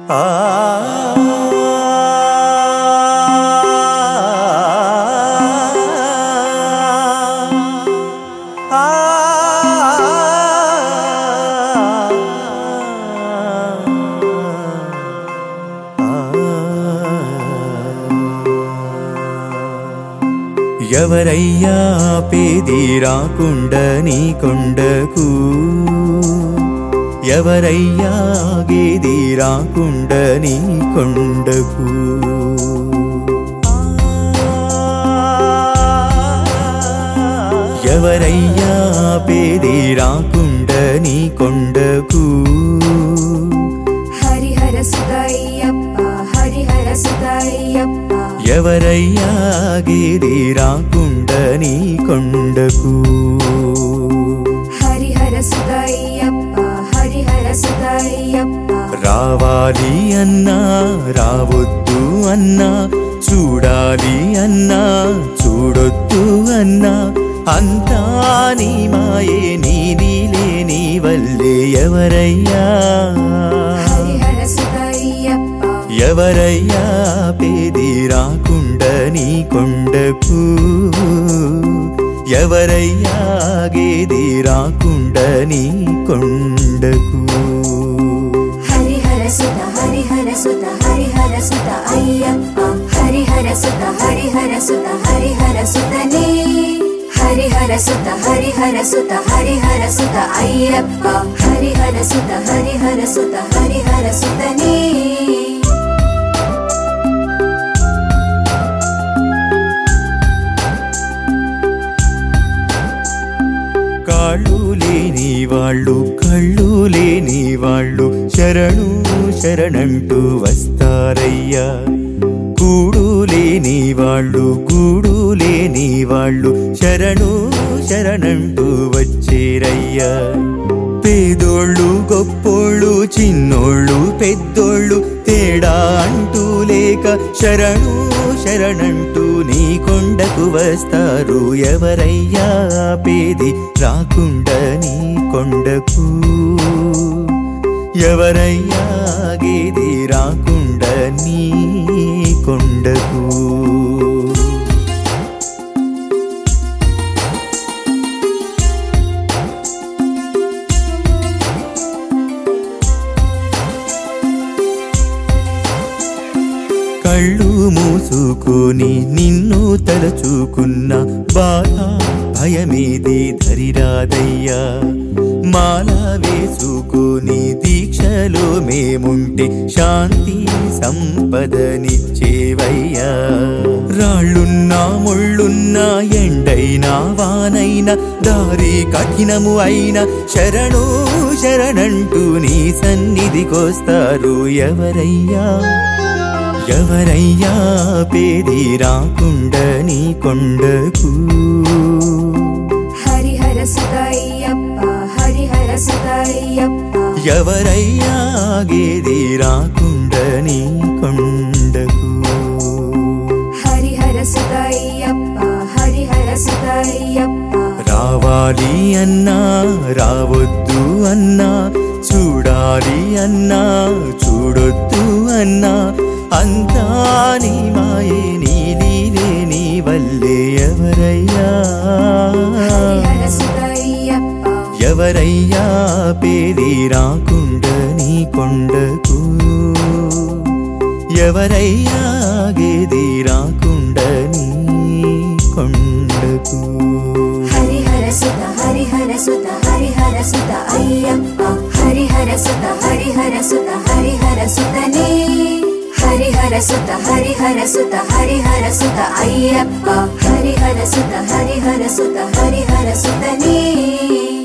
ఎవరయ్యా పేది రాకుండా నీ కొండకు ఎవరయ్యా గేది రాకుండా నీ కొండకు ఎవరయ్యా పేది రాకుండా నీ కొండకు హరిహర సుతయ్యప్ప హరిహర సుతయ్యప్ప ఎవరయ్యా గేది రాకుండా నీ కొండకు హరిహర సుతయ్యప్ప హరిహర సుతయ్యప్ప రావాలి అన్నా రావద్దు అన్నా చూడాలి అన్నా చూడొద్దు అన్నా అంతా నీ మాయే నీ నీలే నీ వల్లే ఎవరయ్యా హరిహర సుతయ్యప్ప ఎవరయ్యా పేది రాకుండా నీ కొండకు ఎవరయ్యా గేది రాకుండా నీ కొండకు హరిహర సుత హరిహర సుత హరిహర సుత అయ్యప్ప హరిహర సుత హరిహర సుత హరిహర సుతనే హరిహర సుత హరిహర సుత హరిహర సుత అయ్యప్ప హరిహర సుత హరిహర సుత హరిహర సుతనే కాళ్ళు లేని వాళ్ళు కళ్ళు లేని వాళ్ళు శరణు శరణంటూ వస్తారయ్యా కూడు లేని వాళ్ళు గూడు లేని వాళ్ళు శరణు శరణంటూ వచ్చేరయ్యా పేదోళ్ళు గొప్పోళ్ళు చిన్నోళ్ళు పెద్దోళ్ళు తేడా అంటూ లేక శరణు శరణంటూ నీ కొండకు వస్తారు ఎవరయ్యా పేది రాకుండా నీ కొండకు ఎవరయ్యా గేది రాకుండా నీ కొండకు కళ్ళు మూసుకొని నిన్ను తలచుకున్న బాధ భయమేది ధరిరాదయ్యా మాల వేసుకొని దీక్షలో మేముంటే శాంతి సంపదనిచ్చేవయ్యా రాళ్ళున్నా ముళ్ళున్నా ఎండైనా వానైనా దారి కఠినము అయిన శరణు శరణంటూ నీ సన్నిధికొస్తారు ఎవరయ్యా ఎవరయ్యా పేది రాకుండా నీ కొండకు హరిహర సుతయ్యప్ప హరిహర సుతయ్యప్ప ఎవరయ్యా గేది రాకుండా నీ కొండకు హరిహర సుతయ్యప్ప హరిహర సుతయ్యప్ప రావాలి అన్నా రావద్దు అన్నా చూడాలి అన్నా చూడొద్దు అన్నా అంతా నీ మాయే నీ లీలే నీ వల్లే ఎవరయ్యా హరిహర సుతయ్యప్ప ఎవరయ్యా పేది రాకుండా నీ కొండకు ఎవరయ్యా గేది రాకుండా నీ కొండకు హరిహర సుత హరిహర సుత హరిహర సుత అయ్యప్ప హరిహర సుత హరిహర సుత హరిహర సుతనే హరిహర సుత హరిహర సుత హరిహర సుత అయ్యప్ప హరిహర సుత హరిహర సుత హరిహర సుతనే